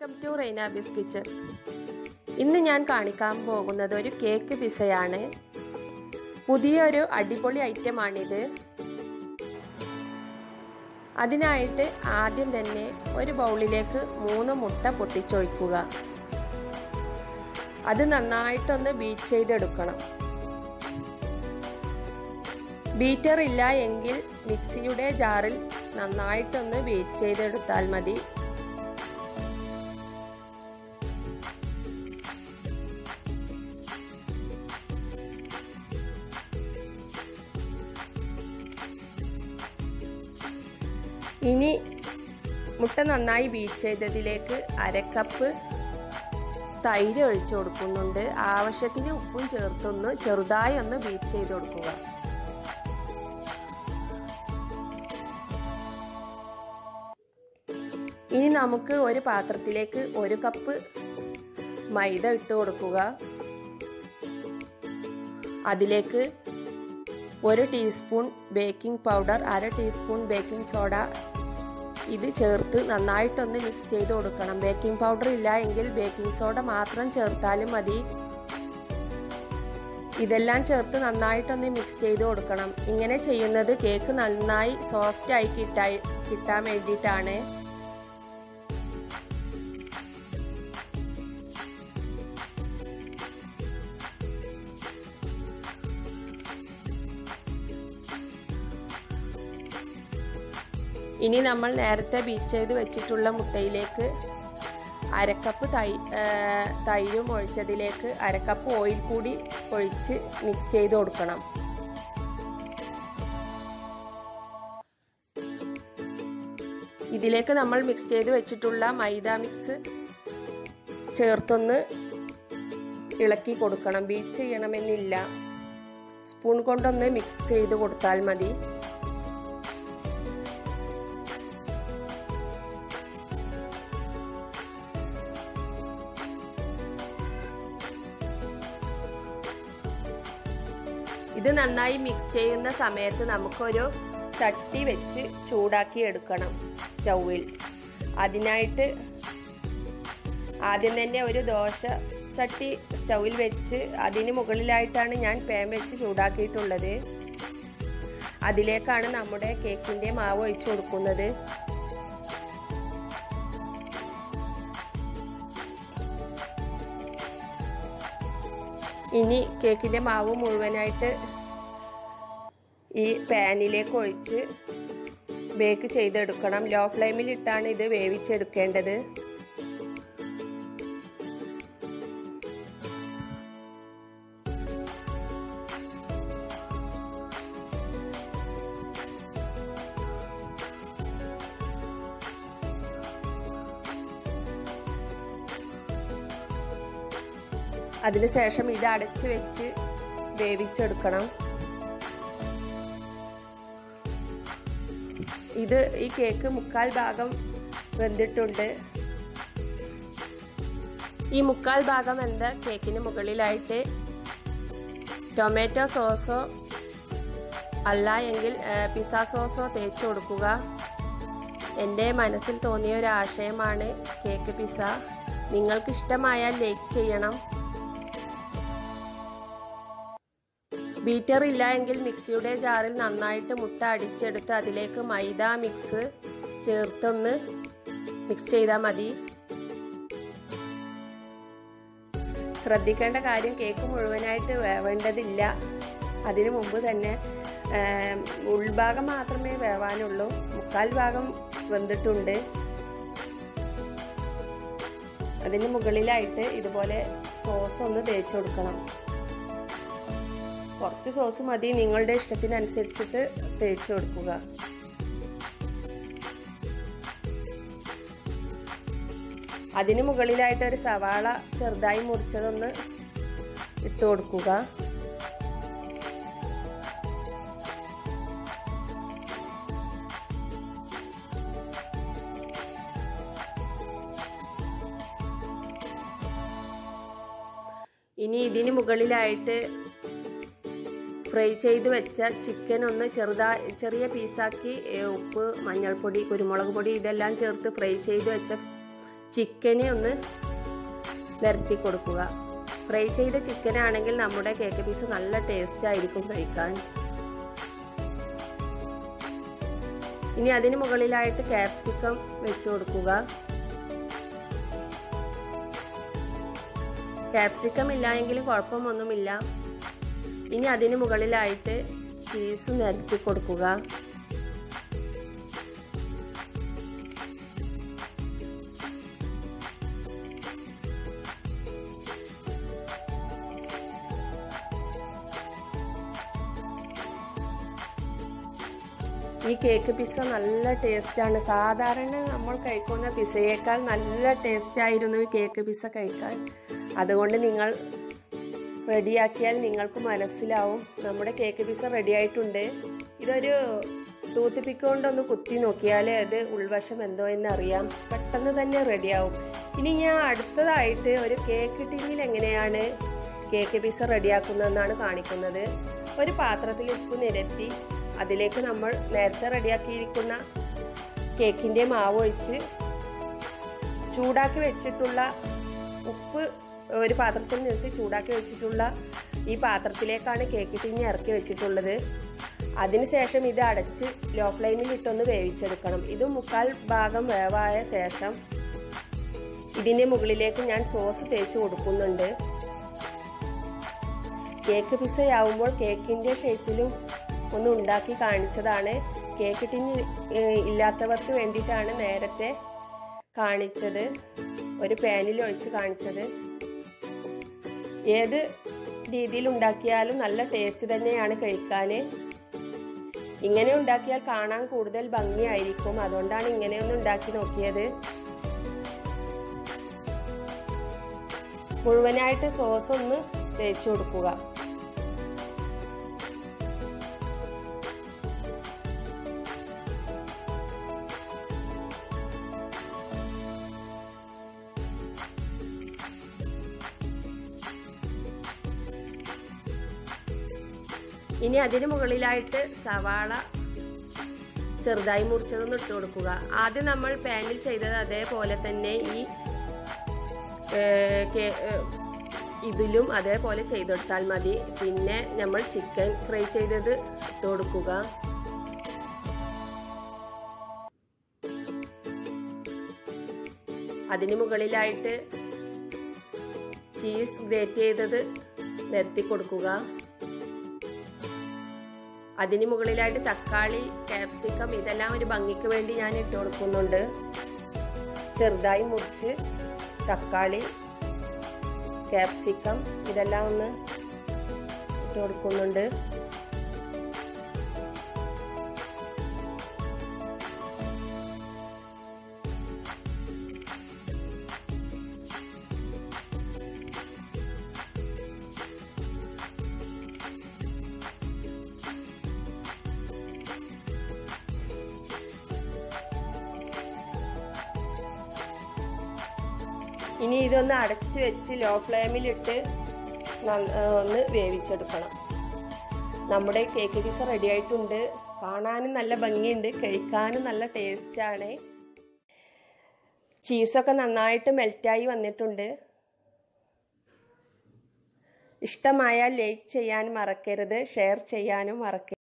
welcome to Raina ബിസ് kitchen ഇന്ന് ഞാൻ കാണിക്കാൻ പോകുന്നത് ഒരു കേക്ക് പിസയാണ് പുതിയൊരു അടിപൊളി ഐറ്റമാണിത് അതിനായിട്ട് ആദ്യം തന്നെ ഒരു ബൗളിലേക്ക് മൂന്ന് മുട്ട പൊട്ടിച്ചൊഴിക്കുക അത് നന്നായിട്ടൊന്ന് ബീറ്റ് ചെയ്തെടുക്കണം ബീറ്റർ ഇല്ല എങ്കിൽ മിക്സിയുടെ ജാറിൽ നന്നായിട്ടൊന്ന് ബീറ്റ് ചെയ്തെടുത്താൽ മതി ഇനി മുട്ട നന്നായി ബീറ്റ് ചെയ്തതിലേക്ക് അരക്കപ്പ് തൈര് ഒഴിച്ചു കൊടുക്കുന്നുണ്ട് ആവശ്യത്തിന് ഉപ്പും ചേർത്തൊന്ന് ചെറുതായി ഒന്ന് ബീറ്റ് ചെയ്ത് കൊടുക്കുക ഇനി നമുക്ക് ഒരു പാത്രത്തിലേക്ക് ഒരു കപ്പ് മൈദ ഇട്ട് കൊടുക്കുക അതിലേക്ക് ഒരു ടീസ്പൂൺ ബേക്കിംഗ് പൗഡർ അര ടീസ്പൂൺ ബേക്കിംഗ് സോഡ ഇത് ചേർത്ത് നന്നായിട്ടൊന്ന് മിക്സ് ചെയ്ത് കൊടുക്കണം ബേക്കിംഗ് പൗഡർ ഇല്ല എങ്കിൽ ബേക്കിംഗ് സോഡ മാത്രം ചേർത്താലും മതി ഇതെല്ലാം ചേർത്ത് നന്നായിട്ടൊന്ന് മിക്സ് ചെയ്ത് കൊടുക്കണം ഇങ്ങനെ ചെയ്യുന്നത് കേക്ക് നന്നായി സോഫ്റ്റ് ആയി കിട്ടാ കിട്ടാൻ വേണ്ടിയിട്ടാണ് ഇനി നമ്മൾ നേരത്തെ ബീറ്റ് ചെയ്ത് വെച്ചിട്ടുള്ള മുട്ടയിലേക്ക് അരക്കപ്പ് തൈ തൈരും ഒഴിച്ചതിലേക്ക് അരക്കപ്പ് ഓയിൽ കൂടി ഒഴിച്ച് മിക്സ് ചെയ്ത് കൊടുക്കണം ഇതിലേക്ക് നമ്മൾ മിക്സ് ചെയ്ത് വെച്ചിട്ടുള്ള മൈദ മിക്സ് ചേർത്തൊന്ന് ഇളക്കി കൊടുക്കണം ബീറ്റ് ചെയ്യണമെന്നില്ല സ്പൂൺ കൊണ്ടൊന്ന് മിക്സ് ചെയ്ത് കൊടുത്താൽ മതി ഇത് നന്നായി മിക്സ് ചെയ്യുന്ന സമയത്ത് നമുക്കൊരു ചട്ടി വെച്ച് ചൂടാക്കി എടുക്കണം സ്റ്റൗവിൽ അതിനായിട്ട് ആദ്യം തന്നെ ഒരു ദോശ ചട്ടി സ്റ്റൗവിൽ വെച്ച് അതിന് മുകളിലായിട്ടാണ് ഞാൻ പാൻ വെച്ച് ചൂടാക്കിയിട്ടുള്ളത് അതിലേക്കാണ് നമ്മുടെ കേക്കിൻ്റെ മാവ് ഒഴിച്ചു കൊടുക്കുന്നത് ഇനി കേക്കിൻ്റെ മാവ് മുഴുവനായിട്ട് ഈ പാനിലേക്ക് ഒഴിച്ച് ബേക്ക് ചെയ്തെടുക്കണം ലോ ഫ്ലെയിമിൽ ഇട്ടാണ് ഇത് വേവിച്ചെടുക്കേണ്ടത് അതിനുശേഷം ഇത് അടച്ച് വെച്ച് വേവിച്ചെടുക്കണം ഇത് ഈ കേക്ക് മുക്കാൽ ഭാഗം വെന്തിട്ടുണ്ട് ഈ മുക്കാൽ ഭാഗം വെന്ത കേക്കിന് മുകളിലായിട്ട് ടൊമാറ്റോ സോസോ അല്ല എങ്കിൽ പിസ്സ സോസോ തേച്ച് കൊടുക്കുക എൻ്റെ മനസ്സിൽ തോന്നിയ ഒരു ആശയമാണ് കേക്ക് പിസ്സ നിങ്ങൾക്ക് ഇഷ്ടമായാൽ ലൈക്ക് ചെയ്യണം ബീറ്റർ ഇല്ല എങ്കിൽ മിക്സിയുടെ ജാറിൽ നന്നായിട്ട് മുട്ട അടിച്ചെടുത്ത് അതിലേക്ക് മൈദ മിക്സ് ചേർത്തൊന്ന് മിക്സ് ചെയ്താൽ മതി ശ്രദ്ധിക്കേണ്ട കാര്യം കേക്ക് മുഴുവനായിട്ട് വേവേണ്ടതില്ല അതിനു മുമ്പ് തന്നെ ഉൾഭാഗം മാത്രമേ വേവാനുള്ളൂ മുക്കാൽ ഭാഗം വെന്തിട്ടുണ്ട് അതിന് മുകളിലായിട്ട് ഇതുപോലെ സോസ് ഒന്ന് തേച്ച് കൊടുക്കണം കുറച്ച് സോസ് മതി നിങ്ങളുടെ ഇഷ്ടത്തിനനുസരിച്ചിട്ട് തേച്ച് കൊടുക്കുക അതിന് മുകളിലായിട്ട് ഒരു സവാള ചെറുതായി മുറിച്ചതൊന്ന് ഇട്ട് കൊടുക്കുക ഇനി ഇതിന് മുകളിലായിട്ട് ഫ്രൈ ചെയ്ത് വെച്ച ചിക്കൻ ഒന്ന് ചെറുതാ ചെറിയ പീസാക്കി ഉപ്പ് മഞ്ഞൾപ്പൊടി കുരുമുളക് പൊടി ഇതെല്ലാം ചേർത്ത് ഫ്രൈ ചെയ്ത് വെച്ച ചിക്കനെ ഒന്ന് നിരത്തി കൊടുക്കുക ഫ്രൈ ചെയ്ത ചിക്കൻ ആണെങ്കിൽ നമ്മുടെ കേക്ക് പീസ് നല്ല ടേസ്റ്റ് ആയിരിക്കും കഴിക്കാൻ ഇനി അതിന് മുകളിലായിട്ട് ക്യാപ്സിക്കം വെച്ച് കൊടുക്കുക ക്യാപ്സിക്കം ഇല്ല എങ്കിലും കുഴപ്പമൊന്നുമില്ല ഇനി അതിന് മുകളിലായിട്ട് ചീസ് നിരത്തി കൊടുക്കുക ഈ കേക്ക് പിസ്സ നല്ല ടേസ്റ്റാണ് സാധാരണ നമ്മൾ കഴിക്കുന്ന പിസ്സയേക്കാൾ നല്ല ടേസ്റ്റ് ആയിരുന്നു ഈ കേക്ക് പിസ്സ കഴിക്കാൻ അതുകൊണ്ട് നിങ്ങൾ റെഡിയാക്കിയാൽ നിങ്ങൾക്ക് മനസ്സിലാവും നമ്മുടെ കേക്ക് പിസ്സ റെഡി ആയിട്ടുണ്ട് ഇതൊരു ടൂത്ത് പിക്ക് കൊണ്ടൊന്ന് കുത്തി നോക്കിയാൽ അത് ഉൾവശം എന്തോ എന്നറിയാം പെട്ടെന്ന് തന്നെ റെഡിയാവും ഇനി ഞാൻ അടുത്തതായിട്ട് ഒരു കേക്ക് ടിന്നിൽ എങ്ങനെയാണ് കേക്ക് പിസ്സ റെഡിയാക്കുന്നതെന്നാണ് കാണിക്കുന്നത് ഒരു പാത്രത്തിൽ ഉപ്പ് നിരത്തി അതിലേക്ക് നമ്മൾ നേരത്തെ റെഡിയാക്കിയിരിക്കുന്ന കേക്കിൻ്റെ മാവ് ഒഴിച്ച് ചൂടാക്കി വെച്ചിട്ടുള്ള ഉപ്പ് ഒരു പാത്രത്തിൽ നിർത്തി ചൂടാക്കി വെച്ചിട്ടുള്ള ഈ പാത്രത്തിലേക്കാണ് കേക്ക് ടിഞ്ഞ് ഇറക്കി വെച്ചിട്ടുള്ളത് അതിനുശേഷം ഇത് അടച്ച് ലോ ഫ്ലെയിമിൽ ഇട്ടൊന്ന് വേവിച്ചെടുക്കണം ഇത് മുക്കാൽ ഭാഗം വേവായ ശേഷം ഇതിൻ്റെ മുകളിലേക്ക് ഞാൻ സോസ് തേച്ച് കൊടുക്കുന്നുണ്ട് കേക്ക് പിസയാവുമ്പോൾ കേക്കിൻ്റെ ഷേപ്പിലും ഒന്ന് ഉണ്ടാക്കി കാണിച്ചതാണ് കേക്ക് ടിന് ഇല്ലാത്തവർക്ക് വേണ്ടിയിട്ടാണ് നേരത്തെ കാണിച്ചത് ഒരു പാനിൽ ഒഴിച്ച് കാണിച്ചത് ഏത് രീതിയിൽ ഉണ്ടാക്കിയാലും നല്ല ടേസ്റ്റ് തന്നെയാണ് കഴിക്കാൻ ഇങ്ങനെ ഉണ്ടാക്കിയാൽ കാണാൻ കൂടുതൽ ഭംഗിയായിരിക്കും അതുകൊണ്ടാണ് ഇങ്ങനെയൊന്ന് ഉണ്ടാക്കി നോക്കിയത് മുഴുവനായിട്ട് സോസ് ഒന്ന് തേച്ച് കൊടുക്കുക ഇനി അതിന് മുകളിലായിട്ട് സവാള ചെറുതായി മുറിച്ചതൊന്ന് ഇട്ട് കൊടുക്കുക ആദ്യം നമ്മൾ പാനിൽ ചെയ്തത് അതേപോലെ തന്നെ ഈ ഇതിലും അതേപോലെ ചെയ്തെടുത്താൽ മതി പിന്നെ നമ്മൾ ചിക്കൻ ഫ്രൈ ചെയ്തത് ഇട്ട് കൊടുക്കുക അതിന് മുകളിലായിട്ട് ചീസ് ഗ്രേറ്റ് ചെയ്തത് നിരത്തി കൊടുക്കുക അതിന് മുകളിലായിട്ട് തക്കാളി ക്യാപ്സിക്കം ഇതെല്ലാം ഒരു ഭംഗിക്ക് വേണ്ടി ഞാൻ ഇട്ട് കൊടുക്കുന്നുണ്ട് ചെറുതായി മുറിച്ച് തക്കാളി ക്യാപ്സിക്കം ഇതെല്ലാം ഒന്ന് ഇട്ട് കൊടുക്കുന്നുണ്ട് ഇനി ഇതൊന്ന് അടച്ചു വെച്ച് ലോ ഫ്ലെയിമിലിട്ട് ഒന്ന് വേവിച്ചെടുക്കണം നമ്മുടെ കേക്ക് പീസ റെഡി ആയിട്ടുണ്ട് കാണാനും നല്ല ഭംഗിയുണ്ട് കഴിക്കാനും നല്ല ടേസ്റ്റാണ് ചീസൊക്കെ നന്നായിട്ട് മെൽറ്റായി വന്നിട്ടുണ്ട് ഇഷ്ടമായാൽ ലൈക്ക് ചെയ്യാൻ മറക്കരുത് ഷെയർ ചെയ്യാനും മറക്കരുത്